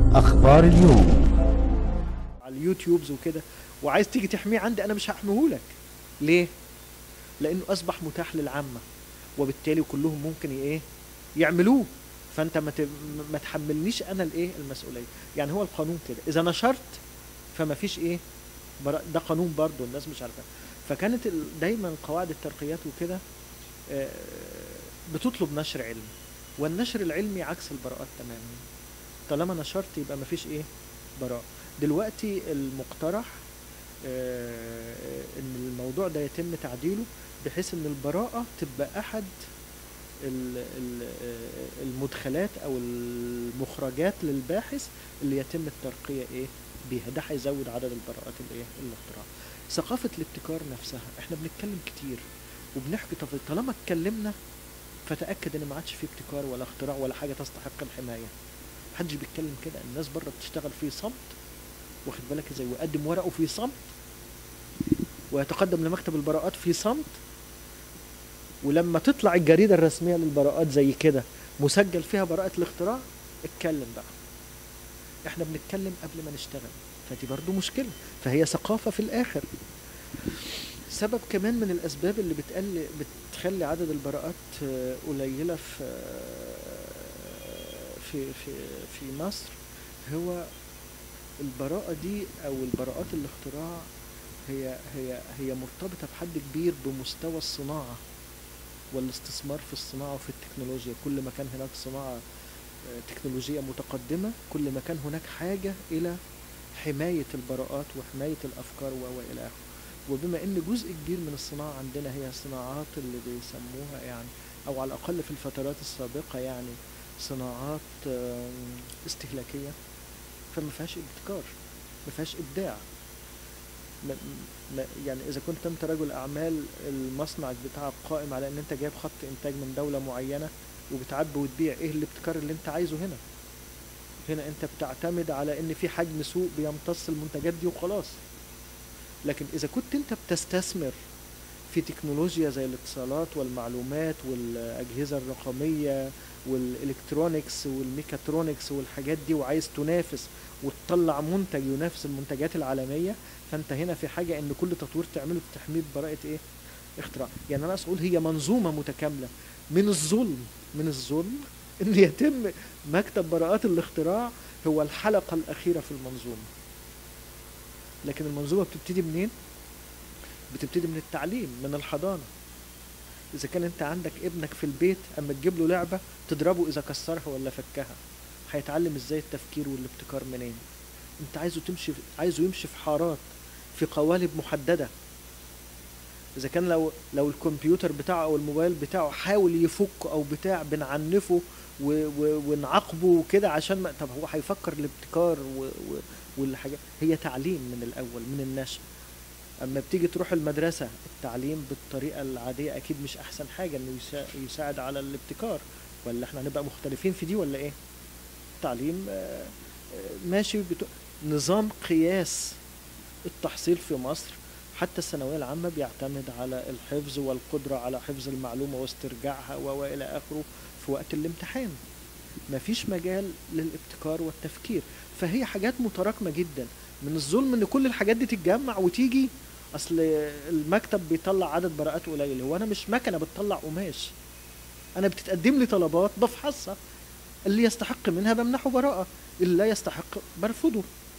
أخبار اليوم على اليوتيوبز وكده وعايز تيجي تحميه عندي انا مش هحميهولك ليه لانه اصبح متاح للعامه وبالتالي كلهم ممكن ي- ايه يعملوه فانت ما ت- ما تحملنيش انا الايه المسؤوليه يعني هو القانون كده اذا نشرت فما فيش ايه برا- ده قانون برضه الناس مش عارفه فكانت ال- دايما قواعد الترقيات وكده آه، بتطلب نشر علمي والنشر العلمي عكس البراءات تماما طالما نشرت يبقى ما فيش ايه براءه دلوقتي المقترح آه، ان الموضوع ده يتم تعديله بحيث ان البراءة تبقى احد ال- ال- آه، المدخلات او المخرجات للباحث اللي يتم الترقية ايه بيها ده هيزود عدد البراءات الايه الاختراع ثقافة الابتكار نفسها احنا بنتكلم كتير وبنحكي طب طالما اتكلمنا فتأكد ان ما عادش في ابتكار ولا اختراع ولا حاجة تستحق الحماية محدش بيتكلم كده الناس بره بتشتغل في صمت واخد بالك ازاي ويقدم ورقه في صمت ويتقدم لمكتب البراءات في صمت ولما تطلع الجريده الرسميه للبراءات زي كده مسجل فيها براءه الاختراع اتكلم بقى احنا بنتكلم قبل ما نشتغل فدي برضو مشكله فهي ثقافه في الاخر سبب كمان من الاسباب اللي بتقل بتخلي عدد البراءات آه، قليله في آه، في في في مصر هو البراءة دي أو البراءات الاختراع هي هي هي مرتبطة بحد كبير بمستوى الصناعة والاستثمار في الصناعة وفي التكنولوجيا كل ما كان هناك صناعة آه، تكنولوجية متقدمة كل ما كان هناك حاجة إلى حماية البراءات وحماية الأفكار و و إلى آخره وبما إن جزء كبير من الصناعة عندنا هي صناعات اللي بيسموها يعني أو على الأقل في الفترات السابقة يعني صناعات آم، استهلاكية فما فيهاش ابتكار ما فيهاش ابداع ما ما يعني اذا كنت انت رجل اعمال المصنع بتاعك قائم على ان انت جايب خط انتاج من دوله معينه وبتعبي وتبيع ايه الابتكار اللي انت عايزه هنا هنا انت بتعتمد على ان في حجم سوق بيمتص المنتجات دي وخلاص لكن اذا كنت انت بتستثمر في تكنولوجيا زي الاتصالات والمعلومات والاجهزه الرقميه والالكترونيكس والميكاترونكس والحاجات دي وعايز تنافس وتطلع منتج ينافس المنتجات العالميه فانت هنا في حاجه ان كل تطوير تعمله تحميه براءه ايه اختراع يعني انا اقول هي منظومه متكامله من الظلم من الظلم ان يتم مكتب براءات الاختراع هو الحلقه الاخيره في المنظومه لكن المنظومه بتبتدي منين بتبتدي من التعليم من الحضانه اذا كان انت عندك ابنك في البيت اما تجيب له لعبه تضربه اذا كسرها ولا فكها هيتعلم ازاي التفكير والابتكار منين انت عايزه تمشي عايزه يمشي في حارات في قوالب محدده اذا كان لو لو الكمبيوتر بتاعه او الموبايل بتاعه حاول يفك او بتاع بنعنفه و- و- ونعاقبه وكده عشان ما طب هو هيفكر الابتكار و- و- والحاجات هي تعليم من الاول من النشأ اما بتيجي تروح المدرسه التعليم بالطريقه العاديه اكيد مش احسن حاجه انه يسا- يساعد على الابتكار ولا احنا هنبقى مختلفين في دي ولا ايه التعليم آه، آه، ماشي بت... نظام قياس التحصيل في مصر حتى الثانويه العامه بيعتمد على الحفظ والقدره على حفظ المعلومه واسترجاعها و- والى اخره في وقت الامتحان مفيش مجال للابتكار والتفكير فهي حاجات متراكمه جدا من الظلم ان كل الحاجات دي تتجمع وتيجي اصل المكتب بيطلع عدد براءات قليل هو انا مش مكنه بتطلع قماش انا بتتقدم لي طلبات بفحصها اللي يستحق منها بمنحه براءه اللي لا يستحق برفضه